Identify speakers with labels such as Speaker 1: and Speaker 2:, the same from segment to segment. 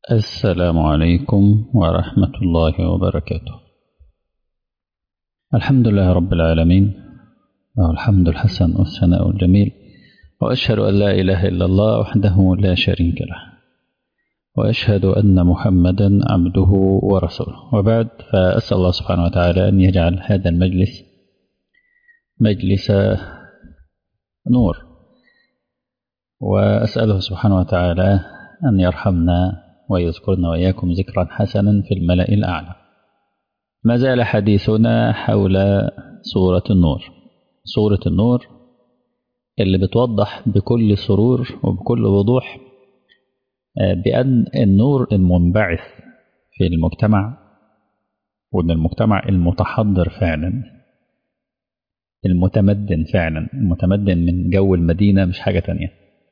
Speaker 1: السلام عليكم ورحمة الله وبركاته الحمد لله رب العالمين والحمد الحسن والثناء الجميل وأشهد أن لا إله إلا الله وحده لا شريك له وأشهد أن محمدا عبده ورسوله وبعد فأسأل الله سبحانه وتعالى أن يجعل هذا المجلس مجلس نور وأسأله سبحانه وتعالى أن يرحمنا ويذكرنا وإياكم ذكرا حسنا في الملأ الأعلى ما زال حديثنا حول سورة النور سورة النور اللي بتوضح بكل سرور وبكل وضوح بأن النور المنبعث في المجتمع وأن المجتمع المتحضر فعلا المتمدن فعلا المتمدن من جو المدينة مش حاجة تانية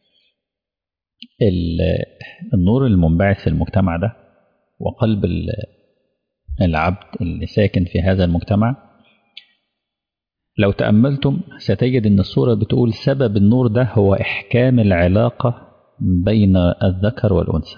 Speaker 1: النور المنبعث في المجتمع ده وقلب العبد اللي ساكن في هذا المجتمع لو تأملتم ستجد أن الصورة بتقول سبب النور ده هو إحكام العلاقة بين الذكر والأنثى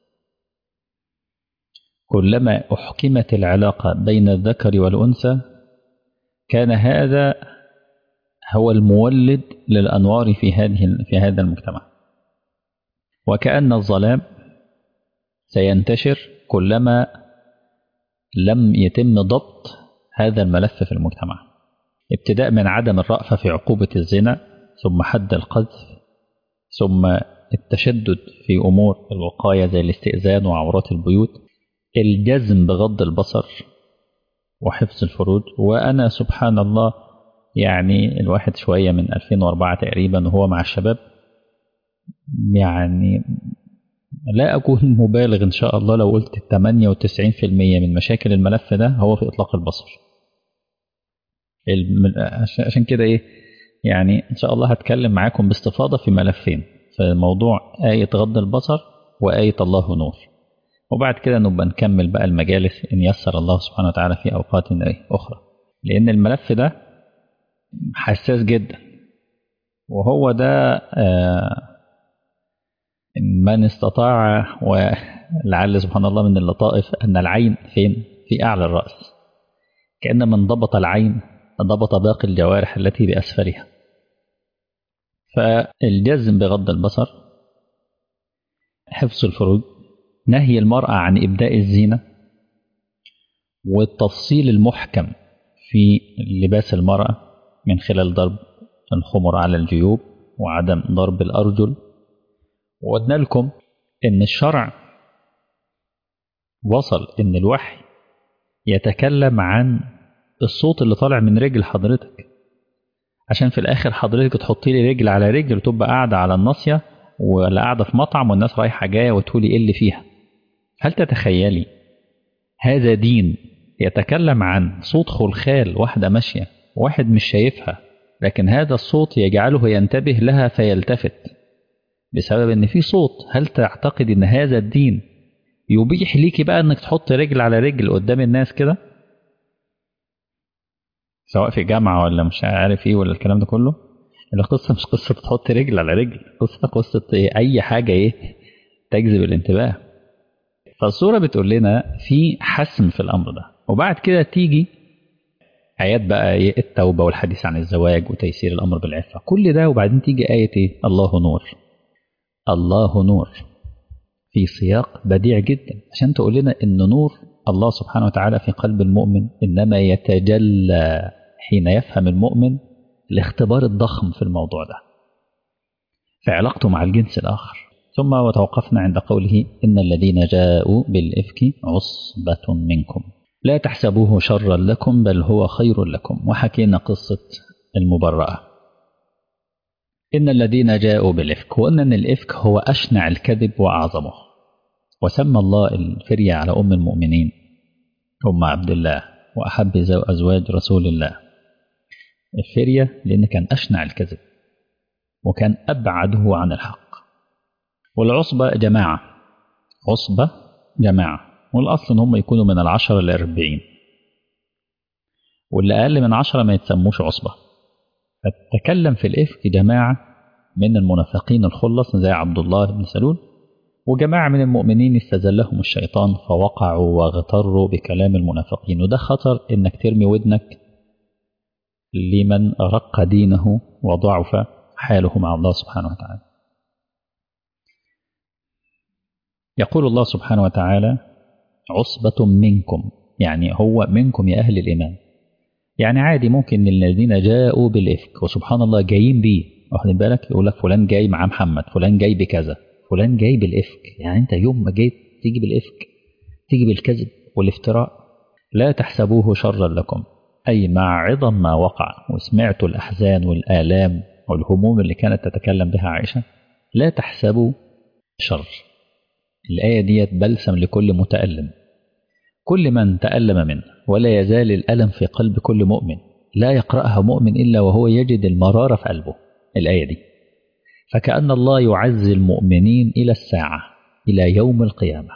Speaker 1: كلما أحكمت العلاقة بين الذكر والأنثى كان هذا هو المولد للأنوار في هذه في هذا المجتمع وكأن الظلام سينتشر كلما لم يتم ضبط هذا الملف في المجتمع ابتداء من عدم الرأفة في عقوبة الزنا ثم حد القذف ثم التشدد في أمور الوقاية زي الاستئذان وعورات البيوت الجزم بغض البصر وحفظ الفروج وأنا سبحان الله يعني الواحد شوية من 2004 تقريبا وهو مع الشباب يعني لا أكون مبالغ إن شاء الله لو قلت 98% من مشاكل الملف ده هو في إطلاق البصر عشان كده إيه يعني إن شاء الله هتكلم معاكم باستفاضة في ملفين في موضوع آية غض البصر وآية الله نور وبعد كده نبقى نكمل بقى المجالس إن يسر الله سبحانه وتعالى في أوقات أخرى لأن الملف ده حساس جدا وهو ده آه من استطاع ولعل سبحان الله من اللطائف أن العين فين في أعلى الرأس كأن من ضبط العين ضبط باقي الجوارح التي بأسفلها فالجزم بغض البصر حفظ الفروج نهي المرأة عن إبداء الزينة والتفصيل المحكم في لباس المرأة من خلال ضرب الخمر على الجيوب وعدم ضرب الأرجل وقلنا لكم ان الشرع وصل ان الوحي يتكلم عن الصوت اللي طالع من رجل حضرتك عشان في الاخر حضرتك تحطي لي رجل على رجل وتبقى قاعده على الناصيه ولا قاعده في مطعم والناس رايحه جايه وتقولي ايه اللي فيها هل تتخيلي هذا دين يتكلم عن صوت خلخال واحده ماشيه واحد مش شايفها لكن هذا الصوت يجعله ينتبه لها فيلتفت بسبب ان في صوت هل تعتقد ان هذا الدين يبيح ليكي بقى انك تحط رجل على رجل قدام الناس كده سواء في جامعة ولا مش عارف ايه ولا الكلام ده كله القصة مش قصة تحط رجل على رجل قصة قصة إيه؟ اي حاجة ايه تجذب الانتباه فالصورة بتقول لنا في حسم في الامر ده وبعد كده تيجي آيات بقى إيه التوبة والحديث عن الزواج وتيسير الأمر بالعفة كل ده وبعدين تيجي آية إيه الله نور الله نور في سياق بديع جدا عشان تقول لنا ان نور الله سبحانه وتعالى في قلب المؤمن انما يتجلى حين يفهم المؤمن الاختبار الضخم في الموضوع ده في علاقته مع الجنس الاخر ثم وتوقفنا عند قوله ان الذين جاءوا بالافك عصبه منكم لا تحسبوه شرا لكم بل هو خير لكم وحكينا قصه المبرأه إن الذين جاءوا بالإفك وأن أن الإفك هو أشنع الكذب وأعظمه وسمى الله الفرية على أم المؤمنين أم عبد الله وأحب أزواج رسول الله الفرية لأن كان أشنع الكذب وكان أبعده عن الحق والعصبة جماعة عصبة جماعة والأصل إن هم يكونوا من العشرة للأربعين واللي أقل من عشرة ما يتسموش عصبة فتكلم في الإفك جماعة من المنافقين الخلص زي عبد الله بن سلول وجماعة من المؤمنين استزلهم الشيطان فوقعوا واغتروا بكلام المنافقين وده خطر انك ترمي ودنك لمن رق دينه وضعف حاله مع الله سبحانه وتعالى يقول الله سبحانه وتعالى عصبة منكم يعني هو منكم يا أهل الإيمان يعني عادي ممكن الذين جاءوا بالإفك وسبحان الله جايين بيه واخدين بالك يقول لك فلان جاي مع محمد فلان جاي بكذا فلان جاي بالإفك يعني أنت يوم ما جيت تيجي بالإفك تيجي بالكذب والافتراء لا تحسبوه شرا لكم أي مع عظم ما وقع وسمعت الأحزان والآلام والهموم اللي كانت تتكلم بها عائشة لا تحسبوا شر الآية ديت بلسم لكل متألم كل من تألم منه ولا يزال الألم في قلب كل مؤمن لا يقرأها مؤمن إلا وهو يجد المرارة في قلبه الآية دي فكأن الله يعزي المؤمنين إلى الساعة إلى يوم القيامة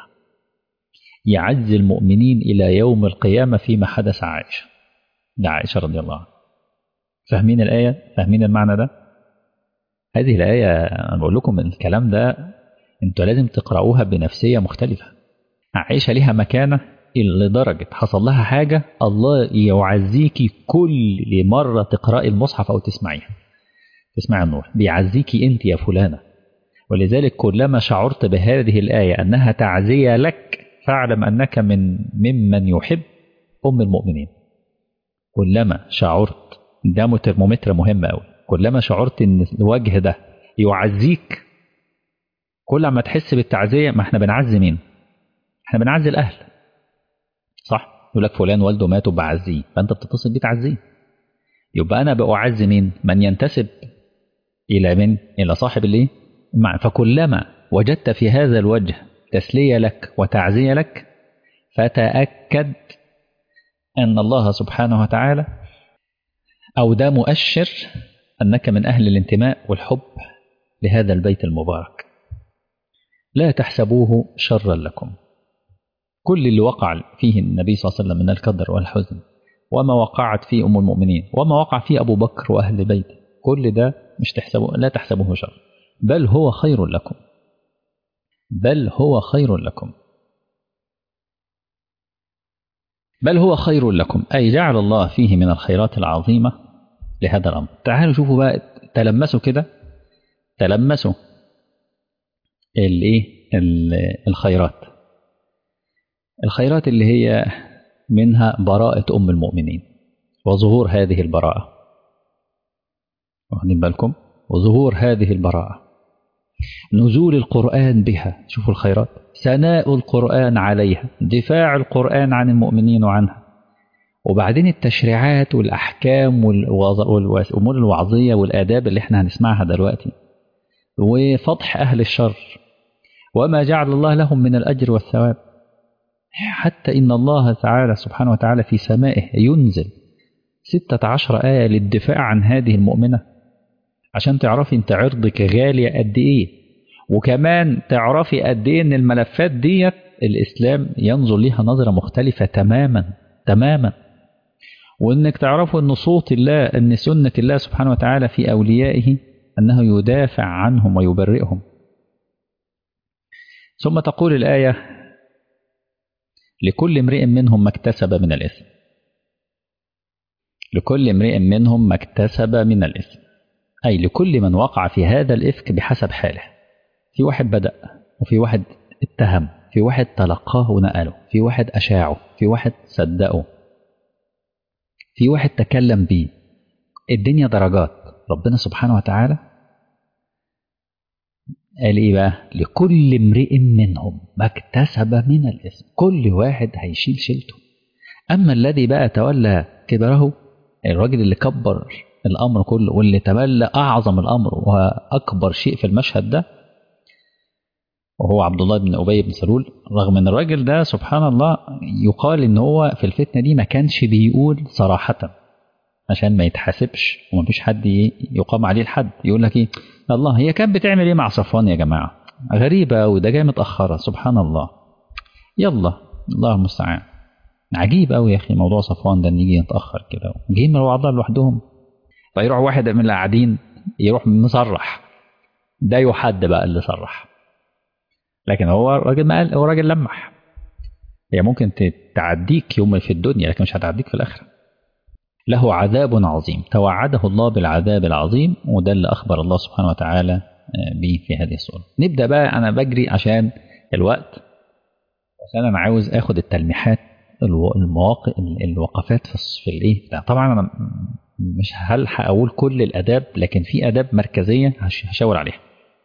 Speaker 1: يعزي المؤمنين إلى يوم القيامة فيما حدث عائشة ده عائشة رضي الله عنها فاهمين الآية فاهمين المعنى ده هذه الآية أنا بقول لكم الكلام ده انتوا لازم تقرأوها بنفسية مختلفة عائشة لها مكانة لدرجة حصل لها حاجة الله يعزيكي كل مرة تقرأي المصحف أو تسمعيها تسمعي النور بيعزيكي أنت يا فلانة ولذلك كلما شعرت بهذه الآية أنها تعزية لك فاعلم أنك من ممن يحب أم المؤمنين كلما شعرت ده ترمومتر مهم أوي كلما شعرت أن الوجه ده يعزيك كل ما تحس بالتعزية ما احنا بنعزي مين احنا بنعزي الأهل صح يقول لك فلان والده مات وبعزيه فأنت بتتصل بيه تعزيه يبقى أنا بأعزي مين من ينتسب إلى من إلى صاحب الايه فكلما وجدت في هذا الوجه تسلية لك وتعزية لك فتأكد أن الله سبحانه وتعالى أو ده مؤشر أنك من أهل الانتماء والحب لهذا البيت المبارك لا تحسبوه شرا لكم كل اللي وقع فيه النبي صلى الله عليه وسلم من الكدر والحزن وما وقعت فيه أم المؤمنين وما وقع فيه أبو بكر وأهل بيته كل ده مش تحسبوه لا تحسبوه شر بل هو خير لكم بل هو خير لكم بل هو خير لكم أي جعل الله فيه من الخيرات العظيمة لهذا الأمر تعالوا شوفوا بقى تلمسوا كده تلمسوا الايه الخيرات الخيرات اللي هي منها براءة أم المؤمنين وظهور هذه البراءة واخدين بالكم وظهور هذه البراءة نزول القرآن بها شوفوا الخيرات ثناء القرآن عليها دفاع القرآن عن المؤمنين وعنها وبعدين التشريعات والأحكام والأمور الوعظية والآداب اللي احنا هنسمعها دلوقتي وفضح أهل الشر وما جعل الله لهم من الأجر والثواب حتى إن الله تعالى سبحانه وتعالى في سمائه ينزل ستة عشر آية للدفاع عن هذه المؤمنة عشان تعرفي انت عرضك غالي قد ايه وكمان تعرفي قد ايه ان الملفات ديت الاسلام ينظر ليها نظرة مختلفة تماما تماما وانك تعرفوا ان صوت الله ان سنة الله سبحانه وتعالى في اوليائه انه يدافع عنهم ويبرئهم ثم تقول الآية لكل امرئ منهم ما اكتسب من الإثم لكل امرئ منهم ما اكتسب من الإثم أي لكل من وقع في هذا الإفك بحسب حاله في واحد بدأ وفي واحد اتهم في واحد تلقاه ونقله في واحد أشاعه في واحد صدقه في واحد تكلم بيه الدنيا درجات ربنا سبحانه وتعالى قال ايه بقى لكل امرئ منهم ما اكتسب من الاثم كل واحد هيشيل شيلته اما الذي بقى تولى كبره الراجل اللي كبر الامر كله واللي تولى اعظم الامر واكبر شيء في المشهد ده وهو عبد الله بن ابي بن سلول رغم ان الراجل ده سبحان الله يقال ان هو في الفتنه دي ما كانش بيقول صراحه عشان ما يتحاسبش وما فيش حد يقام عليه الحد يقول لك ايه الله هي كانت بتعمل ايه مع صفوان يا جماعه غريبه وده جاي متاخره سبحان الله يلا الله المستعان عجيب قوي يا اخي موضوع صفوان ده ان يجي يتاخر كده جايين من بعضها لوحدهم فيروح واحد من اللي قاعدين يروح مصرح ده يحد بقى اللي صرح لكن هو الراجل ما قال هو راجل لمح هي ممكن تعديك يوم في الدنيا لكن مش هتعديك في الآخرة له عذاب عظيم توعده الله بالعذاب العظيم وده اللي أخبر الله سبحانه وتعالى به في هذه السورة نبدأ بقى أنا بجري عشان الوقت عشان أنا عاوز أخد التلميحات المواقع الوقفات في الايه طبعا انا مش هلحق اقول كل الاداب لكن في اداب مركزيه هشاور عليها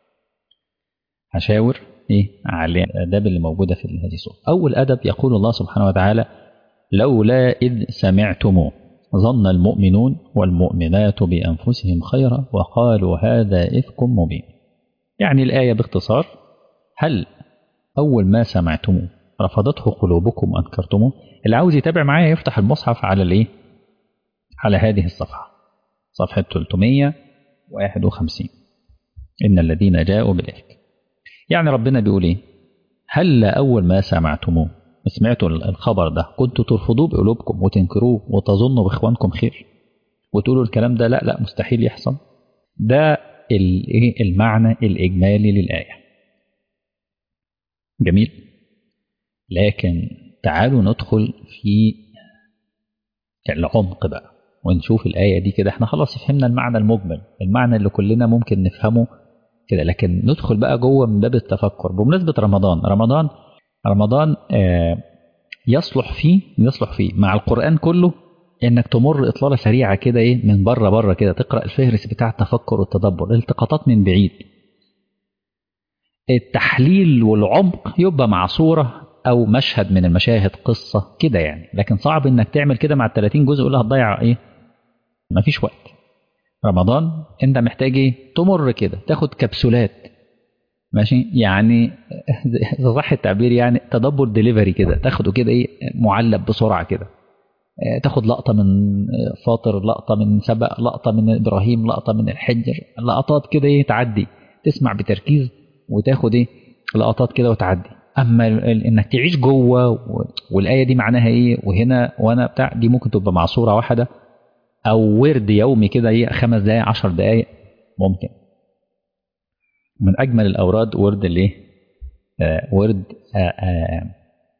Speaker 1: هشاور ايه على الاداب اللي موجوده في هذه السوره اول ادب يقول الله سبحانه وتعالى لولا اذ سمعتموه ظن المؤمنون والمؤمنات بانفسهم خيرا وقالوا هذا افك مبين يعني الايه باختصار هل اول ما سمعتموه رفضته قلوبكم وانكرتموه اللي عاوز يتابع معايا يفتح المصحف على الايه على هذه الصفحه صفحه 351 ان الذين جاءوا بالافك يعني ربنا بيقول ايه هل اول ما سمعتموه سمعتوا الخبر ده كنتوا ترفضوه بقلوبكم وتنكروه وتظنوا باخوانكم خير وتقولوا الكلام ده لا لا مستحيل يحصل ده الايه المعنى الاجمالي للايه جميل لكن تعالوا ندخل في العمق بقى ونشوف الآية دي كده احنا خلاص فهمنا المعنى المجمل المعنى اللي كلنا ممكن نفهمه كده لكن ندخل بقى جوه من باب التفكر بمناسبة رمضان رمضان رمضان آه يصلح فيه يصلح فيه مع القرآن كله انك تمر اطلالة سريعة كده ايه من بره بره كده تقرأ الفهرس بتاع التفكر والتدبر التقاطات من بعيد التحليل والعمق يبقى مع صورة او مشهد من المشاهد قصه كده يعني لكن صعب انك تعمل كده مع ال 30 جزء ولا هتضيع ايه مفيش وقت رمضان انت محتاج ايه تمر كده تاخد كبسولات ماشي يعني صح التعبير يعني تدبر ديليفري كده تاخده كده ايه معلب بسرعه كده تاخد لقطه من فاطر لقطه من سبأ لقطه من ابراهيم لقطه من الحجر لقطات كده ايه تعدي تسمع بتركيز وتاخد ايه لقطات كده وتعدي اما انك تعيش جوه والايه دي معناها ايه وهنا وانا بتاع دي ممكن تبقى مع صوره واحده او ورد يومي كده ايه خمس دقائق عشر دقائق ممكن من اجمل الاوراد ورد الايه آه ورد آه آه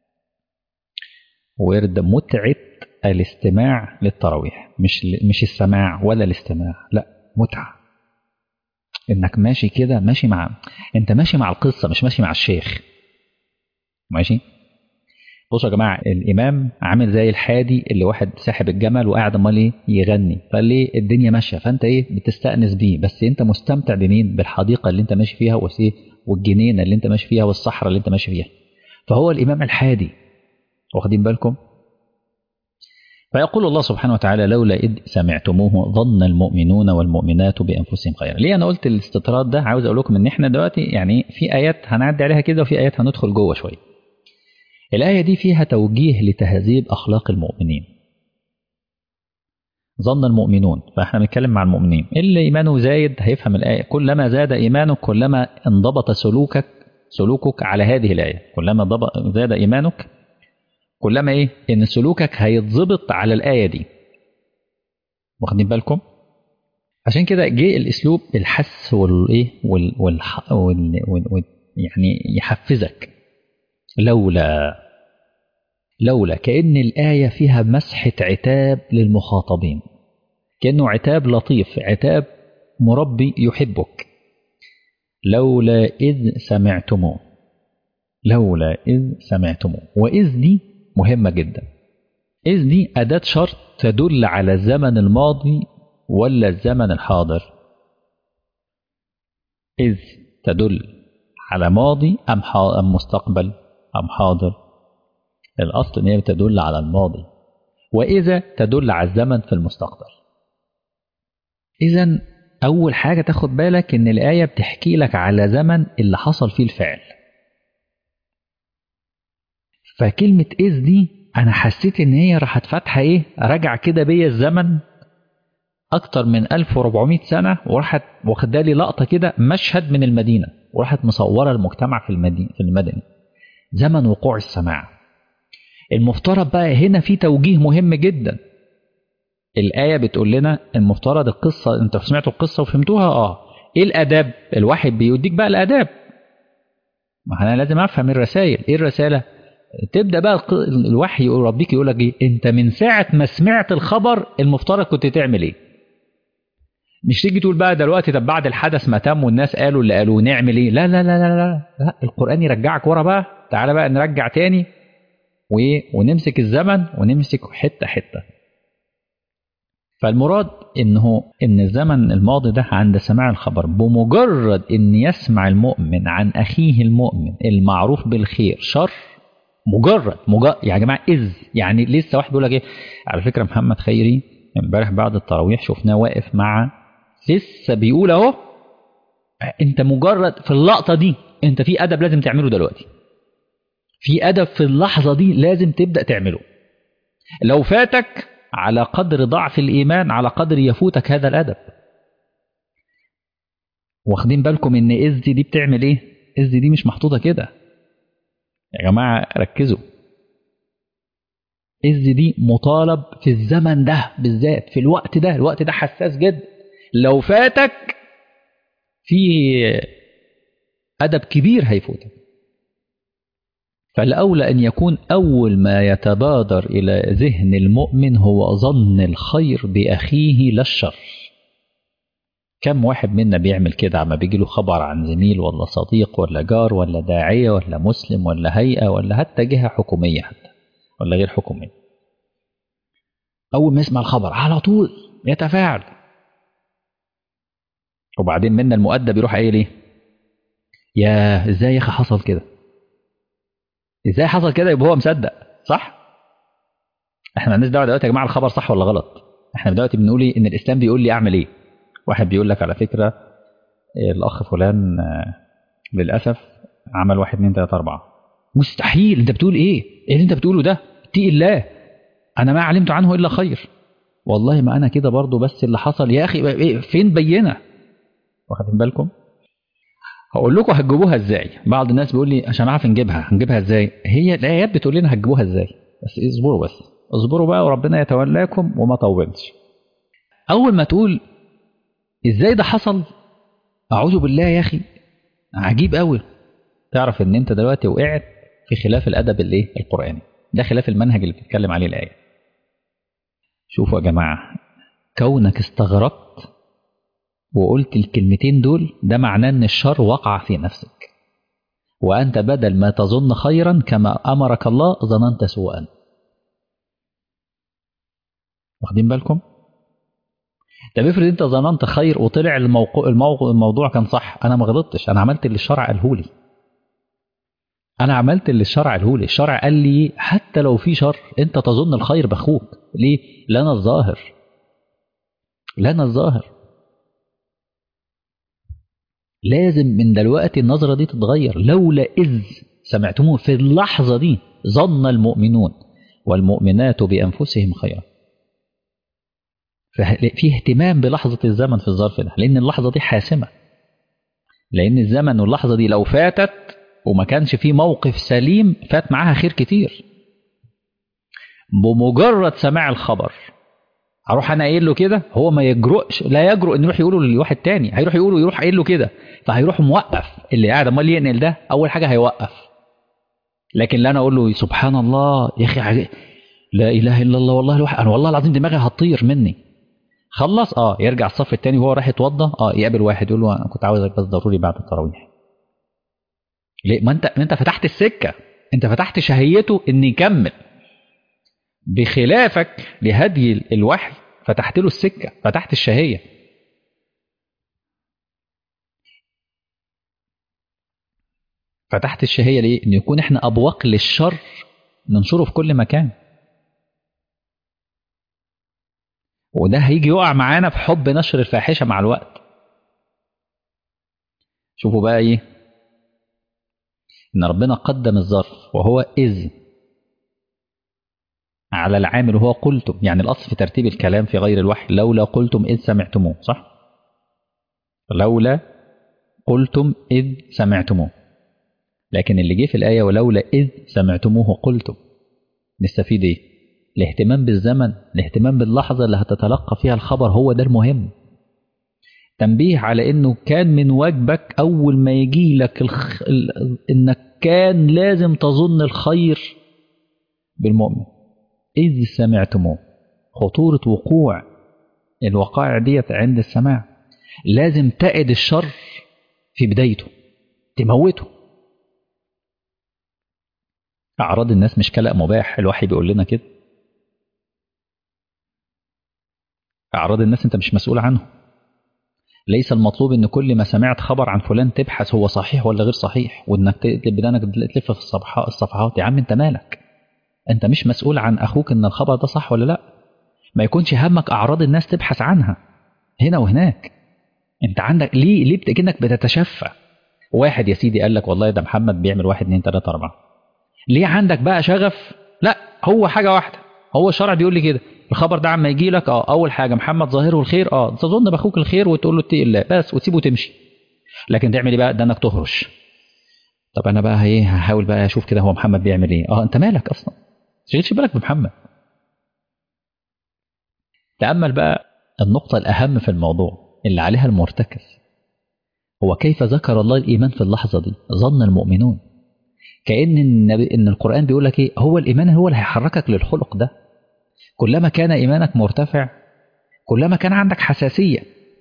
Speaker 1: ورد متعه الاستماع للتراويح مش مش السماع ولا الاستماع لا متعه انك ماشي كده ماشي مع انت ماشي مع القصه مش ماشي مع الشيخ ماشي بصوا يا جماعه الامام عامل زي الحادي اللي واحد ساحب الجمل وقاعد امال ايه يغني فليه الدنيا ماشيه فانت ايه بتستانس بيه بس انت مستمتع بمين بالحديقه اللي انت ماشي فيها والجنينه اللي انت ماشي فيها والصحراء اللي انت ماشي فيها فهو الامام الحادي واخدين بالكم فيقول الله سبحانه وتعالى لولا إذ سمعتموه ظن المؤمنون والمؤمنات بأنفسهم خيرا ليه أنا قلت الاستطراد ده عاوز أقول لكم إن إحنا دلوقتي يعني في آيات هنعدي عليها كده وفي آيات هندخل جوه شوية الآية دي فيها توجيه لتهذيب أخلاق المؤمنين ظن المؤمنون فاحنا بنتكلم مع المؤمنين اللي إيمانه زايد هيفهم الآية كلما زاد إيمانك كلما انضبط سلوكك سلوكك على هذه الآية كلما زاد إيمانك كلما ايه ان سلوكك هيتظبط على الايه دي واخدين بالكم عشان كده جه الاسلوب الحث والايه وال, وال, وال, وال يعني يحفزك لولا لولا كأن الآية فيها مسحة عتاب للمخاطبين كأنه عتاب لطيف عتاب مربي يحبك لولا إذ سمعتموه لولا إذ سمعتموه وإذ دي مهمة جدا إذ دي أداة شرط تدل على الزمن الماضي ولا الزمن الحاضر إذ تدل على ماضي أم, أم مستقبل أم حاضر الأصل إن هي تدل على الماضي وإذا تدل على الزمن في المستقبل إذا أول حاجة تاخد بالك إن الآية بتحكي لك على زمن اللي حصل فيه الفعل فكلمة إذ دي أنا حسيت إن هي راحت فاتحة إيه رجع كده بيا الزمن أكتر من 1400 سنة وراحت واخدة لي لقطة كده مشهد من المدينة وراحت مصورة المجتمع في المدينة في المدني زمن وقوع السماع المفترض بقى هنا في توجيه مهم جدا الآية بتقول لنا المفترض القصة أنت سمعتوا القصة وفهمتوها آه إيه الآداب الواحد بيديك بقى الآداب ما انا لازم افهم الرسائل ايه الرساله تبدا بقى الق- الوحي يقول ربك يقول لك ايه انت من ساعه ما سمعت الخبر المفترض كنت تعمل ايه مش تيجي تقول بقى دلوقتي طب بعد الحدث ما تم والناس قالوا اللي قالوه نعمل ايه لا لا لا لا لا, لا. القران يرجعك ورا بقى تعالى بقى نرجع تاني وايه ونمسك الزمن ونمسك حته حته فالمراد انه ان الزمن الماضي ده عند سماع الخبر بمجرد ان يسمع المؤمن عن اخيه المؤمن المعروف بالخير شر مجرد مجرد يا جماعه اذ يعني لسه واحد بيقول لك ايه على فكره محمد خيري امبارح بعد التراويح شفناه واقف مع لسه بيقول اهو انت مجرد في اللقطه دي انت في ادب لازم تعمله دلوقتي في ادب في اللحظه دي لازم تبدا تعمله لو فاتك على قدر ضعف الايمان على قدر يفوتك هذا الادب واخدين بالكم ان اذ دي بتعمل ايه اذ دي مش محطوطه كده يا جماعه ركزوا إذ دي مطالب في الزمن ده بالذات في الوقت ده الوقت ده حساس جدا لو فاتك في أدب كبير هيفوتك فالأولى أن يكون أول ما يتبادر إلى ذهن المؤمن هو ظن الخير بأخيه لا الشر كم واحد منا بيعمل كده عما بيجي له خبر عن زميل ولا صديق ولا جار ولا داعية ولا مسلم ولا هيئة ولا حتى جهة حكومية حتى ولا غير حكومية أول ما يسمع الخبر على طول يتفاعل وبعدين منا المؤدب يروح قايل ايه يا ازاي يا اخي حصل كده ازاي حصل كده يبقى هو مصدق صح احنا مالناش دعوه دلوقتي يا جماعه الخبر صح ولا غلط احنا دلوقتي بنقول ايه ان الاسلام بيقول لي اعمل ايه واحد بيقول لك على فكره الاخ فلان للاسف عمل واحد اتنين تلاته اربعه مستحيل انت بتقول ايه؟ ايه اللي انت بتقوله ده؟ اتقي الله انا ما علمت عنه الا خير والله ما انا كده برضو بس اللي حصل يا اخي إيه فين بينه؟ واخدين بالكم؟ هقول لكم هتجيبوها ازاي؟ بعض الناس بيقول لي عشان اعرف نجيبها هنجيبها ازاي؟ هي الايات بتقول لنا هتجيبوها ازاي؟ بس اصبروا بس اصبروا بقى وربنا يتولاكم وما طولش. اول ما تقول ازاي ده حصل؟ اعوذ بالله يا اخي عجيب قوي تعرف ان انت دلوقتي وقعت في خلاف الادب الايه القراني ده خلاف المنهج اللي بتتكلم عليه الايه شوفوا يا جماعه كونك استغربت وقلت الكلمتين دول ده معناه ان الشر وقع في نفسك وانت بدل ما تظن خيرا كما امرك الله ظننت سوءا واخدين بالكم طب افرض انت ظننت خير وطلع الموقع الموضوع, الموضوع كان صح انا ما غلطتش انا عملت اللي الشرع قاله لي انا عملت اللي الشرع قاله لي الشرع قال لي حتى لو في شر انت تظن الخير باخوك ليه لنا الظاهر لنا الظاهر لازم من دلوقتي النظرة دي تتغير لولا إذ سمعتموه في اللحظة دي ظن المؤمنون والمؤمنات بأنفسهم خيرا في اهتمام بلحظة الزمن في الظرف ده لأن اللحظة دي حاسمة لأن الزمن واللحظة دي لو فاتت وما كانش في موقف سليم فات معاها خير كتير بمجرد سماع الخبر اروح انا قايل له كده هو ما يجرؤش لا يجرؤ ان يروح يقوله لواحد تاني هيروح يقوله يروح قايل له كده فهيروح موقف اللي قاعد امال ينقل ده اول حاجه هيوقف لكن لا انا اقول له سبحان الله يا اخي عجي. لا اله الا الله والله الواحد انا والله العظيم دماغي هتطير مني خلص اه يرجع الصف التاني وهو رايح يتوضى اه يقابل واحد يقول له انا كنت عاوزك بس ضروري بعد التراويح ليه ما انت ما انت فتحت السكه انت فتحت شهيته ان يكمل بخلافك لهدي الوحي فتحت له السكه فتحت الشهيه فتحت الشهيه ليه ان يكون احنا ابواق للشر ننشره في كل مكان وده هيجي يقع معانا في حب نشر الفاحشه مع الوقت شوفوا بقى ايه ان ربنا قدم الظرف وهو اذ على العامل وهو قلتم يعني الاصل في ترتيب الكلام في غير الوحي لولا قلتم اذ سمعتموه صح لولا قلتم اذ سمعتموه لكن اللي جه في الايه ولولا اذ سمعتموه قلتم نستفيد ايه الاهتمام بالزمن الاهتمام باللحظه اللي هتتلقى فيها الخبر هو ده المهم تنبيه على انه كان من واجبك اول ما يجي لك الخ... ال... انك كان لازم تظن الخير بالمؤمن اذ سمعتموه خطورة وقوع الوقائع ديت عند السماع لازم تأد الشر في بدايته تموته أعراض الناس مش كلام مباح الوحي بيقول لنا كده أعراض الناس أنت مش مسؤول عنه ليس المطلوب ان كل ما سمعت خبر عن فلان تبحث هو صحيح ولا غير صحيح وانك بدانك تلف في الصفحات الصفحات يا عم انت مالك انت مش مسؤول عن اخوك ان الخبر ده صح ولا لا ما يكونش همك اعراض الناس تبحث عنها هنا وهناك انت عندك ليه ليه كأنك بتتشفى واحد يا سيدي قال لك والله ده محمد بيعمل واحد اتنين تلاته اربعه ليه عندك بقى شغف لا هو حاجه واحده هو الشرع بيقول لي كده الخبر ده عما يجي لك اه اول حاجه محمد ظاهره الخير اه تظن باخوك الخير وتقول له اتقي الله بس وتسيبه تمشي لكن تعمل ايه بقى ده انك تهرش طب انا بقى ايه هحاول بقى اشوف كده هو محمد بيعمل ايه اه انت مالك اصلا تشغلش بالك بمحمد تامل بقى النقطه الاهم في الموضوع اللي عليها المرتكز هو كيف ذكر الله الايمان في اللحظه دي ظن المؤمنون كان النبي ان القران بيقول لك ايه هو الايمان هو اللي هيحركك للخلق ده كلما كان ايمانك مرتفع كلما كان عندك حساسيه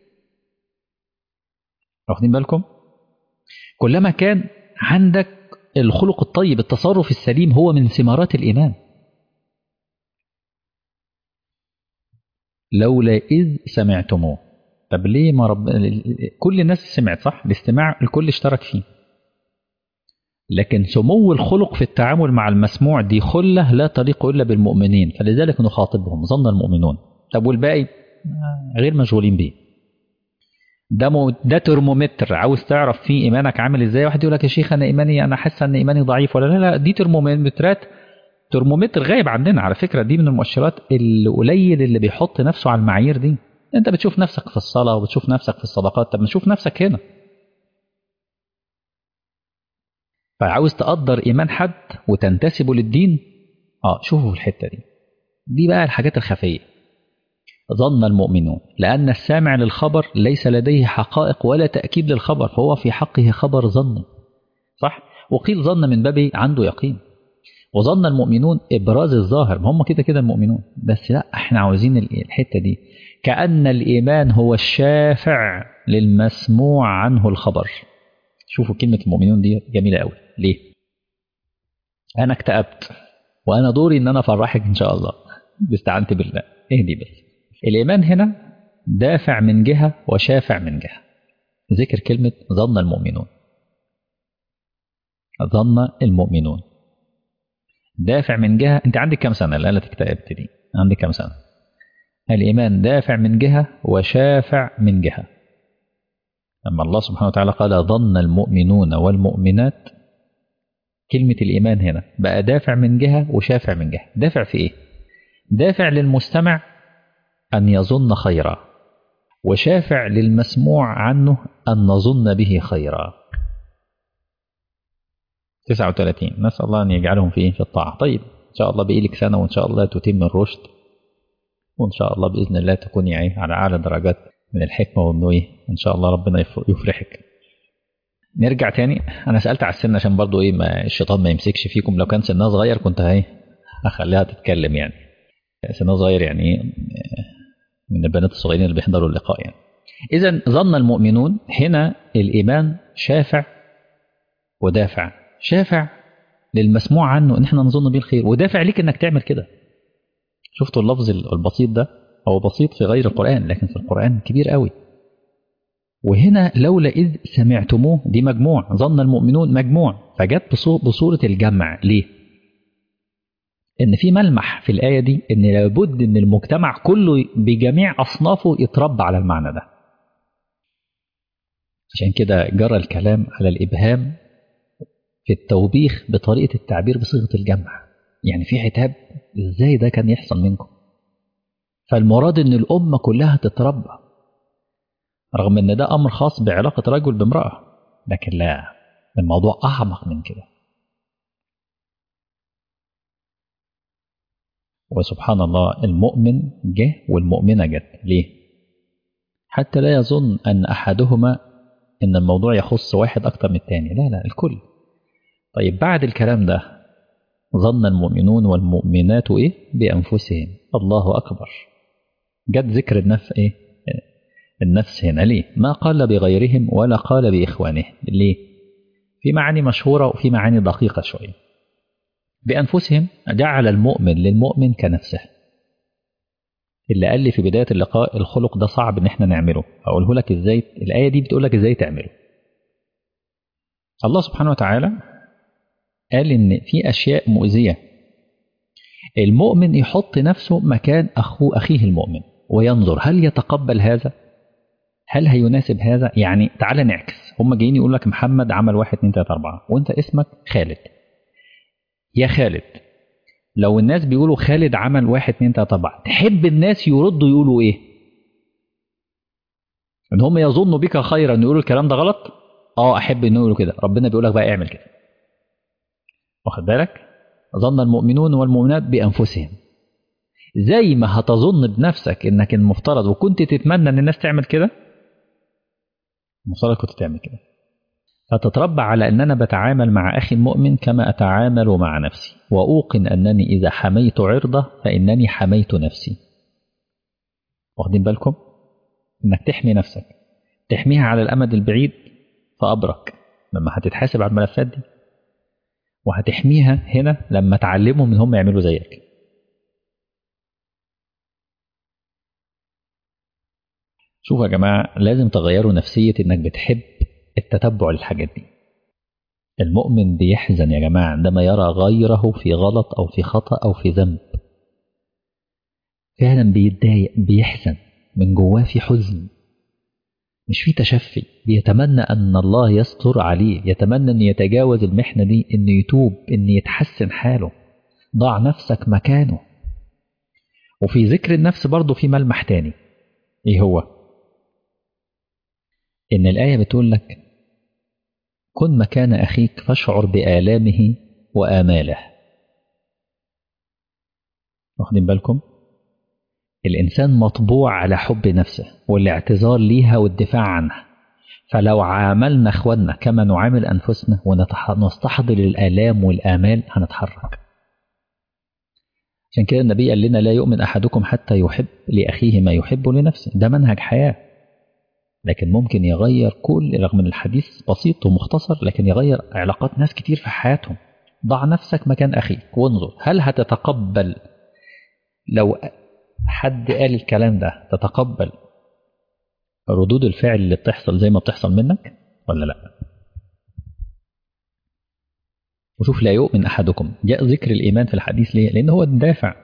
Speaker 1: واخدين بالكم كلما كان عندك الخلق الطيب التصرف السليم هو من ثمارات الايمان لولا اذ سمعتموه طب ليه ما رب كل الناس سمعت صح الاستماع الكل اشترك فيه لكن سمو الخلق في التعامل مع المسموع دي خلة لا تليق إلا بالمؤمنين فلذلك نخاطبهم ظن المؤمنون طب والباقي غير مشغولين بيه ده مو ده ترمومتر عاوز تعرف فيه ايمانك عامل ازاي واحد يقول لك يا شيخ انا ايماني انا حاسس ان ايماني ضعيف ولا لا لا دي ترمومترات ترمومتر غايب عندنا على فكره دي من المؤشرات القليل اللي بيحط نفسه على المعايير دي انت بتشوف نفسك في الصلاه وبتشوف نفسك في الصدقات طب ما تشوف نفسك هنا فعاوز تقدر ايمان حد وتنتسبه للدين اه شوفوا الحته دي دي بقى الحاجات الخفيه ظن المؤمنون لأن السامع للخبر ليس لديه حقائق ولا تأكيد للخبر فهو في حقه خبر ظني صح؟ وقيل ظن من باب عنده يقين وظن المؤمنون إبراز الظاهر هم كده كده المؤمنون بس لا احنا عاوزين الحتة دي كأن الإيمان هو الشافع للمسموع عنه الخبر شوفوا كلمة المؤمنون دي جميلة قوي ليه؟ أنا اكتئبت وأنا دوري إن أنا أفرحك إن شاء الله باستعنت بالله اهدي بس الإيمان هنا دافع من جهة وشافع من جهة ذكر كلمة ظن المؤمنون ظن المؤمنون دافع من جهة أنت عندك كم سنة الآلة اكتئبت دي عندك كم سنة الإيمان دافع من جهة وشافع من جهة لما الله سبحانه وتعالى قال ظن المؤمنون والمؤمنات كلمة الإيمان هنا بقى دافع من جهة وشافع من جهة دافع في إيه؟ دافع للمستمع أن يظن خيرا وشافع للمسموع عنه أن نظن به خيرا 39 نسأل الله أن يجعلهم في في الطاعة طيب إن شاء الله بقيلك سنة وإن شاء الله تتم الرشد وإن شاء الله بإذن الله تكوني يعني على أعلى درجات من الحكمة والنوية إن شاء الله ربنا يفرحك نرجع تاني أنا سألت على السن عشان برضو إيه ما الشيطان ما يمسكش فيكم لو كان سنها صغير كنت هي أخليها تتكلم يعني سنها صغير يعني من البنات الصغيرين اللي بيحضروا اللقاء يعني إذا ظن المؤمنون هنا الإيمان شافع ودافع شافع للمسموع عنه إن إحنا نظن به الخير ودافع ليك إنك تعمل كده شفتوا اللفظ البسيط ده هو بسيط في غير القرآن لكن في القرآن كبير قوي وهنا لولا إذ سمعتموه دي مجموع ظن المؤمنون مجموع فجت بصورة الجمع ليه ان في ملمح في الايه دي ان لابد ان المجتمع كله بجميع اصنافه يتربى على المعنى ده عشان كده جرى الكلام على الابهام في التوبيخ بطريقه التعبير بصيغه الجمع يعني في عتاب ازاي ده كان يحصل منكم فالمراد ان الامه كلها تتربى رغم ان ده امر خاص بعلاقه رجل بامراه لكن لا الموضوع اعمق من كده وسبحان الله المؤمن جه والمؤمنة جت ليه حتى لا يظن أن أحدهما إن الموضوع يخص واحد أكتر من الثاني لا لا الكل طيب بعد الكلام ده ظن المؤمنون والمؤمنات إيه بأنفسهم الله أكبر جت ذكر النفس إيه النفس هنا ليه ما قال بغيرهم ولا قال بإخوانهم ليه في معاني مشهورة وفي معاني دقيقة شوية بأنفسهم جعل المؤمن للمؤمن كنفسه اللي قال لي في بداية اللقاء الخلق ده صعب ان احنا نعمله اقوله لك ازاي الآية دي بتقول لك ازاي تعمله الله سبحانه وتعالى قال ان في اشياء مؤذية المؤمن يحط نفسه مكان أخو أخيه المؤمن وينظر هل يتقبل هذا هل هيناسب هذا يعني تعال نعكس هم جايين يقول لك محمد عمل واحد اتنين تلاته اربعه وانت اسمك خالد يا خالد لو الناس بيقولوا خالد عمل واحد اتنين تلاته اربعه تحب الناس يردوا يقولوا ايه؟ ان هم يظنوا بك خيرا يقولوا الكلام ده غلط؟ اه احب انه يقولوا كده ربنا بيقول لك بقى اعمل كده واخد بالك؟ ظن المؤمنون والمؤمنات بانفسهم زي ما هتظن بنفسك انك المفترض وكنت تتمنى ان الناس تعمل كده المفترض كنت تعمل كده فتتربى على ان انا بتعامل مع اخي المؤمن كما اتعامل مع نفسي واوقن انني اذا حميت عرضه فانني حميت نفسي واخدين بالكم انك تحمي نفسك تحميها على الامد البعيد فابرك لما هتتحاسب على الملفات دي وهتحميها هنا لما تعلمهم ان هم يعملوا زيك شوفوا يا جماعة لازم تغيروا نفسية انك بتحب التتبع للحاجات دي المؤمن بيحزن يا جماعة عندما يرى غيره في غلط أو في خطأ أو في ذنب فعلا بيتضايق بيحزن من جواه في حزن مش في تشفي بيتمنى أن الله يستر عليه يتمنى أن يتجاوز المحنة دي أن يتوب أن يتحسن حاله ضع نفسك مكانه وفي ذكر النفس برضه في ملمح تاني ايه هو ان الآية بتقول لك كن مكان أخيك فاشعر بآلامه وآماله واخدين بالكم الإنسان مطبوع على حب نفسه والاعتذار ليها والدفاع عنها فلو عاملنا اخواننا كما نعامل أنفسنا ونستحضر الآلام والآمال هنتحرك عشان كده النبي قال لنا لا يؤمن أحدكم حتى يحب لأخيه ما يحب لنفسه ده منهج حياة لكن ممكن يغير كل رغم ان الحديث بسيط ومختصر لكن يغير علاقات ناس كتير في حياتهم ضع نفسك مكان أخيك وانظر هل هتتقبل لو حد قال الكلام ده تتقبل ردود الفعل اللي بتحصل زي ما بتحصل منك ولا لا وشوف لا يؤمن أحدكم جاء ذكر الإيمان في الحديث ليه لأن هو الدافع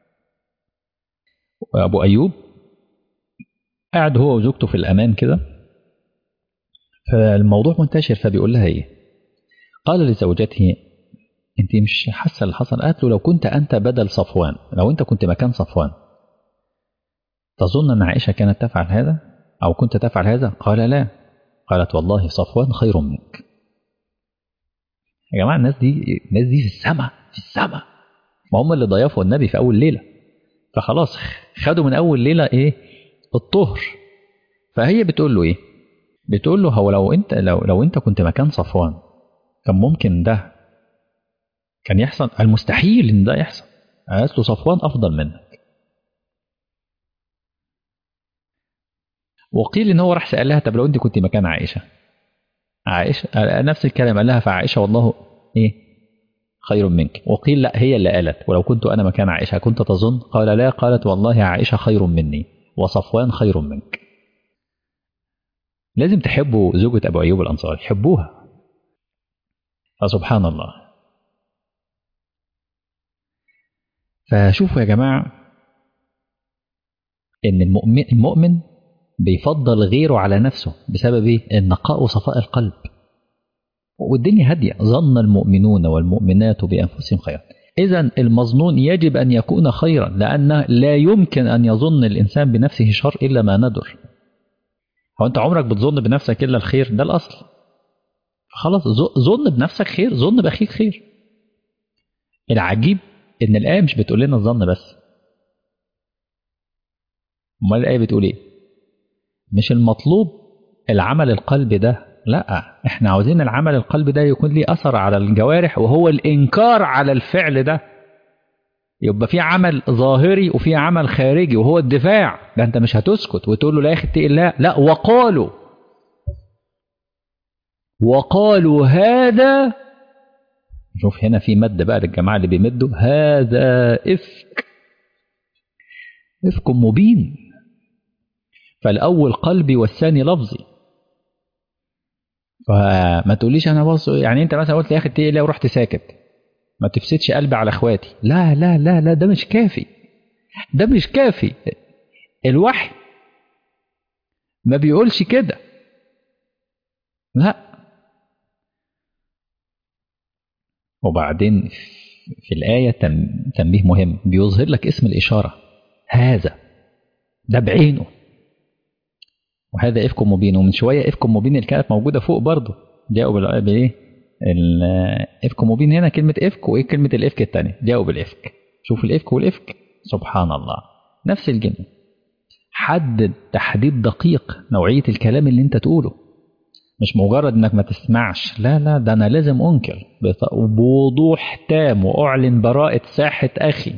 Speaker 1: أبو أيوب قاعد هو وزوجته في الأمان كده فالموضوع منتشر فبيقول لها إيه قال لزوجته أنت مش حاسة اللي حصل قالت له لو كنت أنت بدل صفوان لو أنت كنت مكان صفوان تظن أن عائشة كانت تفعل هذا أو كنت تفعل هذا قال لا قالت والله صفوان خير منك يا جماعة الناس دي الناس دي في السماء في السماء ما هم اللي ضيفوا النبي في أول ليلة فخلاص خدوا من أول ليلة إيه الطهر فهي بتقول له إيه بتقول له هو لو أنت لو لو أنت كنت مكان صفوان كان ممكن ده كان يحصل المستحيل إن ده يحصل قالت له صفوان أفضل منك وقيل ان هو راح سال لها طب لو انت كنت مكان عائشه عائشه نفس الكلام قال لها فعائشه والله ايه خير منك وقيل لا هي اللي قالت ولو كنت انا مكان عائشه كنت تظن قال لا قالت والله عائشه خير مني وصفوان خير منك لازم تحبوا زوجة أبو أيوب الأنصاري حبوها فسبحان الله فشوفوا يا جماعة إن المؤمن, المؤمن بيفضل غيره على نفسه بسبب ايه؟ النقاء وصفاء القلب. والدنيا هاديه، ظن المؤمنون والمؤمنات بانفسهم خيرا. اذا المظنون يجب ان يكون خيرا لان لا يمكن ان يظن الانسان بنفسه شر الا ما ندر. هو انت عمرك بتظن بنفسك الا الخير؟ ده الاصل. خلاص ظن بنفسك خير، ظن باخيك خير. العجيب ان الايه مش بتقول لنا الظن بس. امال الايه بتقول ايه؟ مش المطلوب العمل القلبي ده لا احنا عاوزين العمل القلبي ده يكون ليه اثر على الجوارح وهو الانكار على الفعل ده يبقى في عمل ظاهري وفي عمل خارجي وهو الدفاع ده انت مش هتسكت وتقول له لا يا اخي اتقي الله لا وقالوا وقالوا هذا شوف هنا في مد بقى للجماعه اللي بيمدوا هذا افك افك مبين فالاول قلبي والثاني لفظي فما تقوليش انا بص يعني انت مثلا قلت يا اخي اتقي الله ورحت ساكت ما تفسدش قلبي على اخواتي لا لا لا لا ده مش كافي ده مش كافي الوحي ما بيقولش كده لا وبعدين في الآية تنبيه مهم بيظهر لك اسم الإشارة هذا ده بعينه وهذا إفك مبين ومن شوية إفك مبين اللي كانت موجودة فوق برضه جاءوا بالإيه الإفك مبين هنا كلمة إفك وإيه كلمة الإفك الثانية جاءوا بالإفك شوف الإفك والإفك سبحان الله نفس الجن حدد تحديد دقيق نوعية الكلام اللي انت تقوله مش مجرد انك ما تسمعش لا لا ده انا لازم انكر بوضوح تام واعلن براءة ساحة اخي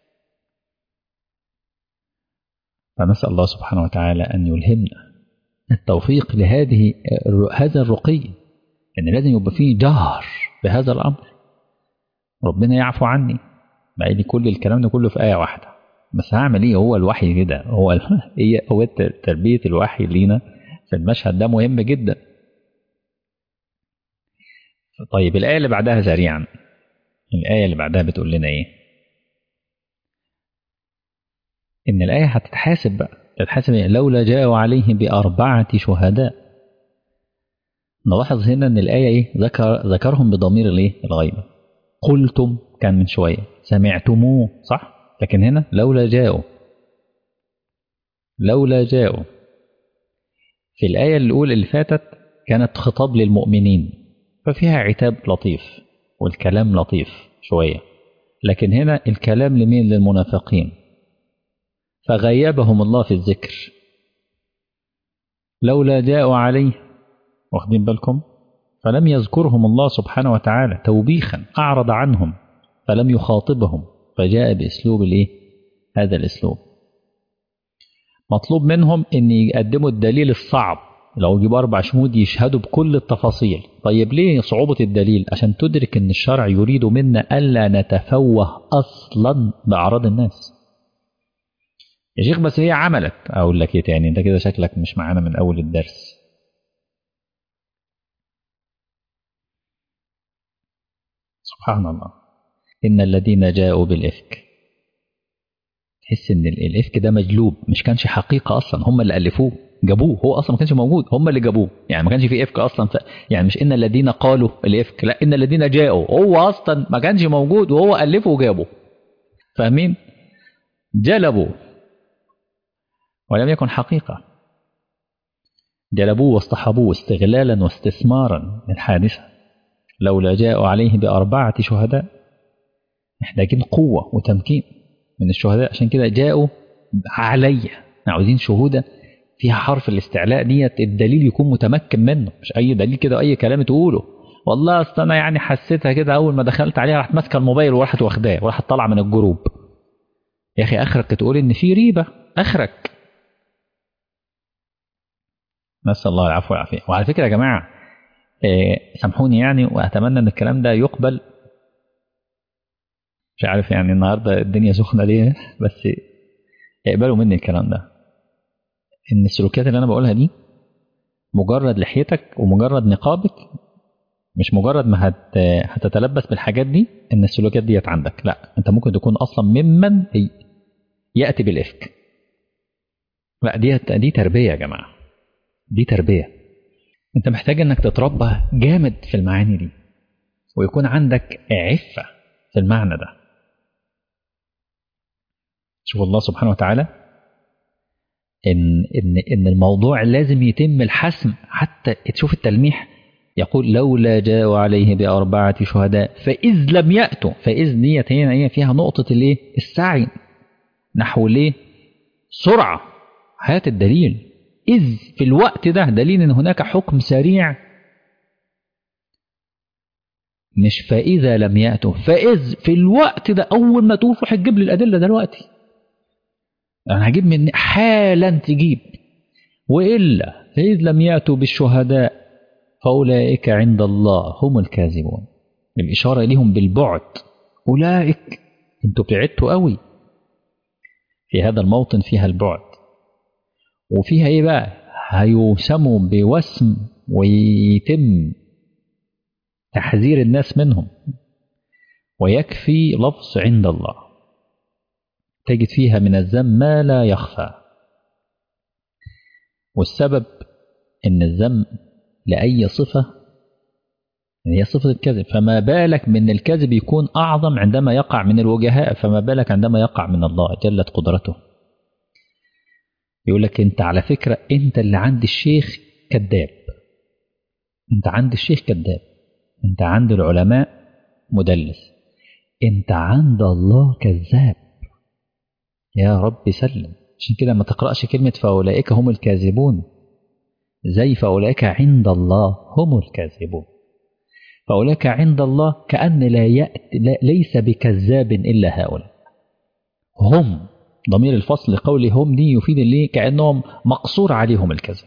Speaker 1: فنسأل الله سبحانه وتعالى ان يلهمنا التوفيق لهذه هذا الرقي ان لازم يبقى فيه جهر بهذا الامر ربنا يعفو عني بقى لي كل الكلام ده كله في آية واحدة بس هعمل ايه هو الوحي كده هو هي هو تربية الوحي لينا في المشهد ده مهم جدا طيب الآية اللي بعدها سريعا الآية اللي بعدها بتقول لنا ايه إن الآية هتتحاسب بقى تتحاسب لولا جاءوا عليه بأربعة شهداء نلاحظ هنا إن الآية إيه ذكر ذكرهم بضمير الإيه الغيبة قلتم كان من شوية سمعتموه صح لكن هنا لولا جاءوا لولا جاءوا في الآية الأولى اللي فاتت كانت خطاب للمؤمنين ففيها عتاب لطيف والكلام لطيف شوية لكن هنا الكلام لمين للمنافقين فغيبهم الله في الذكر لولا جاءوا عليه واخدين بالكم فلم يذكرهم الله سبحانه وتعالى توبيخا أعرض عنهم فلم يخاطبهم فجاء بأسلوب الإيه؟ هذا الأسلوب مطلوب منهم أن يقدموا الدليل الصعب لو يجيبوا أربع شهود يشهدوا بكل التفاصيل طيب ليه صعوبة الدليل عشان تدرك أن الشرع يريد منا ألا نتفوه أصلا بأعراض الناس يا شيخ بس هي عملت أقول لك إيه تاني أنت كده شكلك مش معانا من أول الدرس سبحان الله إن الذين جاءوا بالإفك تحس إن الإفك ده مجلوب مش كانش حقيقة أصلا هم اللي ألفوه جابوه هو أصلا ما كانش موجود هم اللي جابوه يعني ما كانش في إفك أصلا ف... يعني مش إن الذين قالوا الإفك لا إن الذين جاءوا هو أصلا ما كانش موجود وهو ألفه وجابه فاهمين جلبوا ولم يكن حقيقة جلبوه واصطحبوه استغلالا واستثمارا للحادثة لولا جاءوا عليه بأربعة شهداء محتاجين قوة وتمكين من الشهداء عشان كده جاءوا علي عاوزين شهودة فيها حرف الاستعلاء ديت الدليل يكون متمكن منه مش أي دليل كده أي كلام تقوله والله أصل أنا يعني حسيتها كده أول ما دخلت عليها راحت ماسكة الموبايل وراحت واخداه وراحت طالعة من الجروب يا أخي آخرك تقول إن في ريبة آخرك نسأل الله العفو والعافية وعلى فكرة يا جماعة إيه سامحوني يعني وأتمنى إن الكلام ده يقبل مش عارف يعني النهاردة الدنيا سخنة ليه بس اقبلوا مني الكلام ده ان السلوكيات اللي انا بقولها دي مجرد لحيتك ومجرد نقابك مش مجرد ما هت... هتتلبس بالحاجات دي ان السلوكيات ديت عندك لا انت ممكن تكون اصلا ممن ياتي بالافك لا دي دي تربيه يا جماعه دي تربيه انت محتاج انك تتربى جامد في المعاني دي ويكون عندك عفه في المعنى ده شوف الله سبحانه وتعالى إن, إن, إن الموضوع لازم يتم الحسم حتى تشوف التلميح يقول لولا جاءوا عليه بأربعة شهداء فإذ لم يأتوا فإذ ديت هنا هي فيها نقطة الإيه؟ السعي نحو الإيه؟ سرعة هات الدليل إذ في الوقت ده دليل إن هناك حكم سريع مش فإذا لم يأتوا فإذ في الوقت ده أول ما تقول روح تجيب لي الأدلة دلوقتي أنا هجيب من حالا تجيب وإلا فإذ لم يأتوا بالشهداء فأولئك عند الله هم الكاذبون الإشارة إليهم بالبعد أولئك أنتوا بعدتوا قوي في هذا الموطن فيها البعد وفيها إيه بقى هيوسموا بوسم ويتم تحذير الناس منهم ويكفي لفظ عند الله تجد فيها من الذم ما لا يخفى والسبب ان الذم لأي صفة هي صفة الكذب فما بالك من الكذب يكون أعظم عندما يقع من الوجهاء فما بالك عندما يقع من الله جلت قدرته يقول لك انت على فكرة انت اللي عند الشيخ كذاب انت عند الشيخ كذاب انت عند العلماء مدلس انت عند الله كذاب يا رب سلم عشان كده ما تقرأش كلمة فأولئك هم الكاذبون زي فأولئك عند الله هم الكاذبون فأولئك عند الله كأن لا, يأتي لا ليس بكذاب إلا هؤلاء هم ضمير الفصل قولي هم دي يفيد اللي كأنهم مقصور عليهم الكذب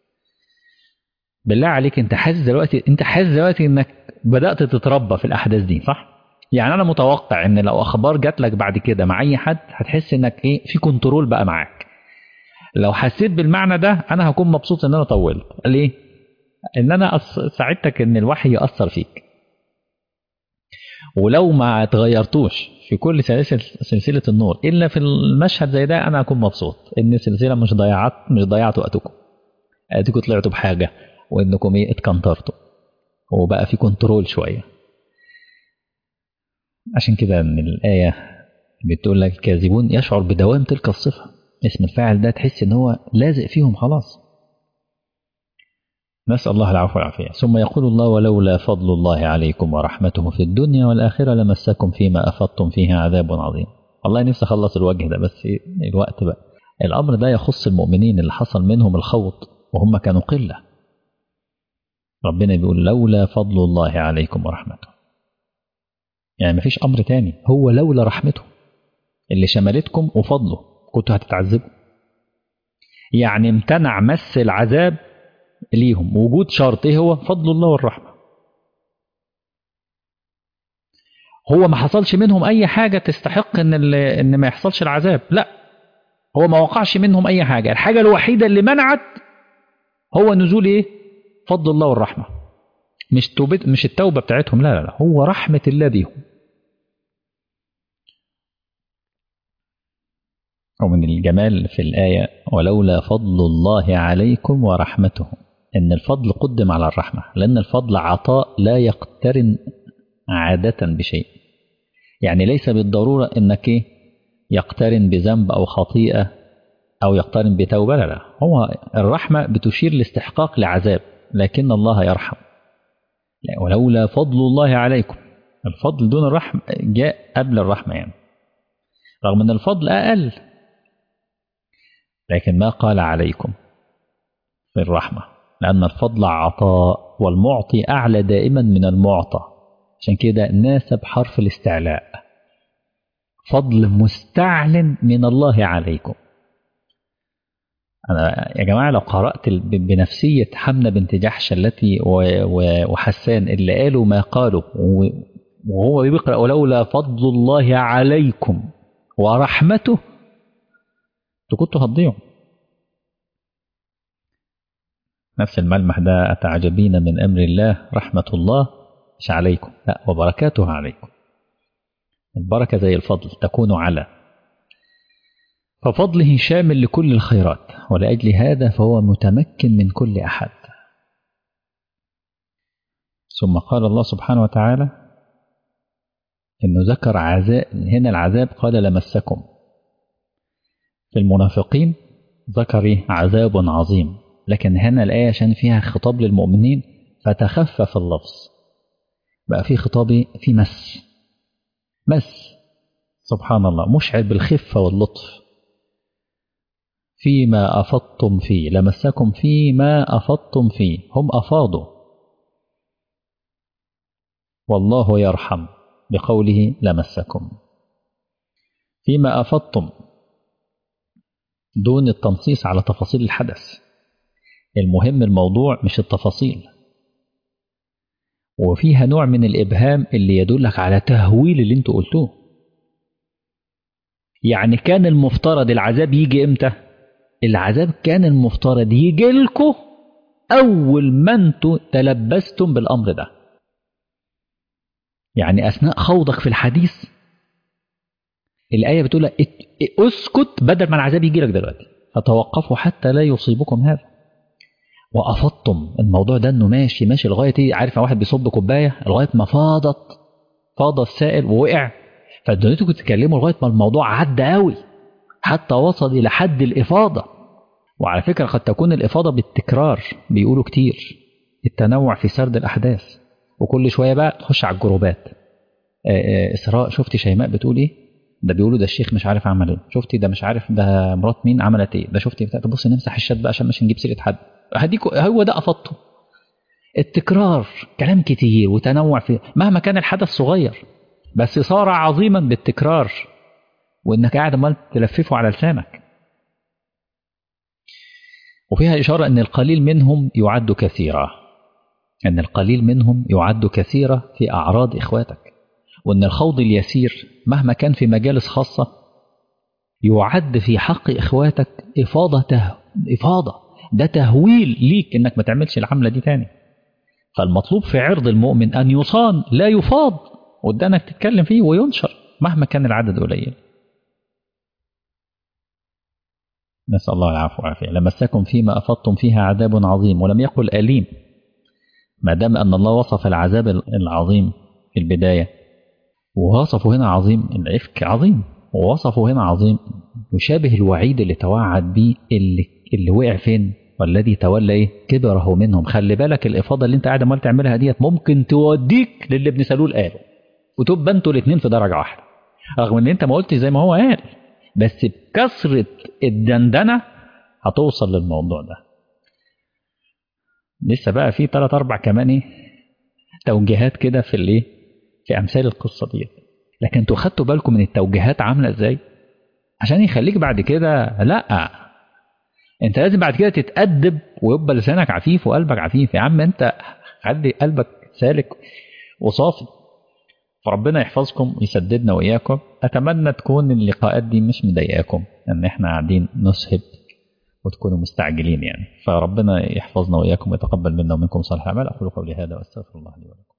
Speaker 1: بالله عليك انت حاسس دلوقتي انت حاسس دلوقتي انك بدأت تتربى في الأحداث دي صح؟ يعني أنا متوقع إن لو أخبار جات لك بعد كده مع أي حد هتحس إنك إيه في كنترول بقى معاك. لو حسيت بالمعنى ده أنا هكون مبسوط إن أنا طولت. ليه؟ إن أنا ساعدتك إن الوحي يأثر فيك. ولو ما تغيرتوش في كل سلسلة سلسلة النور إلا في المشهد زي ده أنا هكون مبسوط إن السلسلة مش ضيعت مش ضيعت وقتكم. أديكم طلعتوا بحاجة وإنكم إيه اتكنترتوا. وبقى في كنترول شوية عشان كده ان الآية بتقول لك الكاذبون يشعر بدوام تلك الصفة اسم الفاعل ده تحس ان هو لازق فيهم خلاص نسأل الله العفو والعافية ثم يقول الله ولولا فضل الله عليكم ورحمته في الدنيا والآخرة لمسكم فيما أفضتم فيه عذاب عظيم والله نفسي أخلص الوجه ده بس الوقت بقى الأمر ده يخص المؤمنين اللي حصل منهم الخوض وهم كانوا قلة ربنا بيقول لولا فضل الله عليكم ورحمته يعني مفيش أمر تاني هو لولا رحمته اللي شملتكم وفضله كنتوا هتتعذبوا يعني امتنع مس العذاب ليهم وجود شرط ايه هو فضل الله والرحمة هو ما حصلش منهم اي حاجة تستحق ان, ان ما يحصلش العذاب لا هو ما وقعش منهم اي حاجة الحاجة الوحيدة اللي منعت هو نزول ايه فضل الله والرحمة مش توبت مش التوبة بتاعتهم لا لا لا هو رحمة الله بيهم ومن الجمال في الآية ولولا فضل الله عليكم ورحمته إن الفضل قدم على الرحمة لأن الفضل عطاء لا يقترن عادة بشيء يعني ليس بالضرورة إنك يقترن بذنب أو خطيئة أو يقترن بتوبة لا لا هو الرحمة بتشير لاستحقاق لعذاب لكن الله يرحم ولولا فضل الله عليكم الفضل دون الرحمة جاء قبل الرحمة يعني رغم أن الفضل أقل لكن ما قال عليكم في الرحمة لأن الفضل عطاء والمعطي أعلى دائما من المعطى عشان كده ناسب حرف الاستعلاء فضل مستعلن من الله عليكم أنا يا جماعة لو قرأت بنفسية حمنة بنت جحش التي وحسان اللي قالوا ما قالوا وهو بيقرأ ولولا فضل الله عليكم ورحمته كنتوا هتضيعوا نفس الملمح ده أتعجبين من أمر الله رحمة الله مش عليكم لا وبركاته عليكم البركة زي الفضل تكون على ففضله شامل لكل الخيرات ولأجل هذا فهو متمكن من كل أحد ثم قال الله سبحانه وتعالى إنه ذكر عذاب هنا العذاب قال لمسكم في المنافقين ذكر عذاب عظيم لكن هنا الآية عشان فيها خطاب للمؤمنين فتخفف اللفظ بقى في خطاب في مس مس سبحان الله مشعر بالخفة واللطف فيما أفضتم فيه لمسكم فيما أفضتم فيه هم أفاضوا والله يرحم بقوله لمسكم فيما أفضتم دون التنصيص على تفاصيل الحدث المهم الموضوع مش التفاصيل وفيها نوع من الإبهام اللي يدلك على تهويل اللي انتوا قلتوه يعني كان المفترض العذاب يجي امتى العذاب كان المفترض يجي لكم أول ما انتوا تلبستم بالأمر ده يعني أثناء خوضك في الحديث الآية بتقول اسكت بدل ما العذاب يجي لك دلوقتي فتوقفوا حتى لا يصيبكم هذا وأفضتم الموضوع ده انه ماشي ماشي لغايه ايه عارف واحد بيصب كوبايه لغايه ما فاضت فاض السائل ووقع فانتوا تتكلموا لغايه ما الموضوع عدى قوي حتى وصل الى حد الافاضه وعلى فكره قد تكون الافاضه بالتكرار بيقولوا كتير التنوع في سرد الاحداث وكل شويه بقى تخش على الجروبات اسراء شفتي شيماء بتقول ايه ده بيقولوا ده الشيخ مش عارف عمل ايه شفتي ده مش عارف ده مرات مين عملت ايه ده شفتي بتاع تبص نمسح الشات بقى عشان مش نجيب سيره حد هديكوا هو ده افضته التكرار كلام كتير وتنوع في مهما كان الحدث صغير بس صار عظيما بالتكرار وانك قاعد عمال تلففه على لسانك وفيها إشارة أن القليل منهم يعد كثيرا أن القليل منهم يعد كثيرا في أعراض إخواتك وأن الخوض اليسير مهما كان في مجالس خاصة يعد في حق إخواتك إفاضة ته... إفاضة ده تهويل ليك إنك ما تعملش العملة دي تاني فالمطلوب في عرض المؤمن أن يصان لا يفاض قدامك تتكلم فيه وينشر مهما كان العدد قليل نسأل الله العفو والعافية لمسكم فيما أفضتم فيها عذاب عظيم ولم يقل أليم ما دام أن الله وصف العذاب العظيم في البداية ووصفه هنا عظيم العفك عظيم ووصفه هنا عظيم يشابه الوعيد اللي توعد به اللي, اللي وقع فين والذي تولى ايه كبره منهم خلي بالك الإفاضة اللي انت قاعد عمال تعملها ديت ممكن توديك للي ابن سلول قاله وتبقى انتوا الاثنين في درجة واحدة رغم ان انت ما قلتش زي ما هو قال بس بكثرة الدندنة هتوصل للموضوع ده لسه بقى في ثلاث اربع كمان ايه توجيهات كده في الايه في امثال القصه دي لكن انتوا خدتوا بالكم من التوجيهات عامله ازاي عشان يخليك بعد كده لا انت لازم بعد كده تتأدب ويبقى لسانك عفيف وقلبك عفيف يا عم انت خلي قلبك سالك وصافي فربنا يحفظكم ويسددنا وإياكم أتمنى تكون اللقاءات دي مش مضايقاكم إن إحنا قاعدين نسهب وتكونوا مستعجلين يعني فربنا يحفظنا وإياكم ويتقبل منا ومنكم صالح الأعمال أقول قولي هذا وأستغفر الله لي ولكم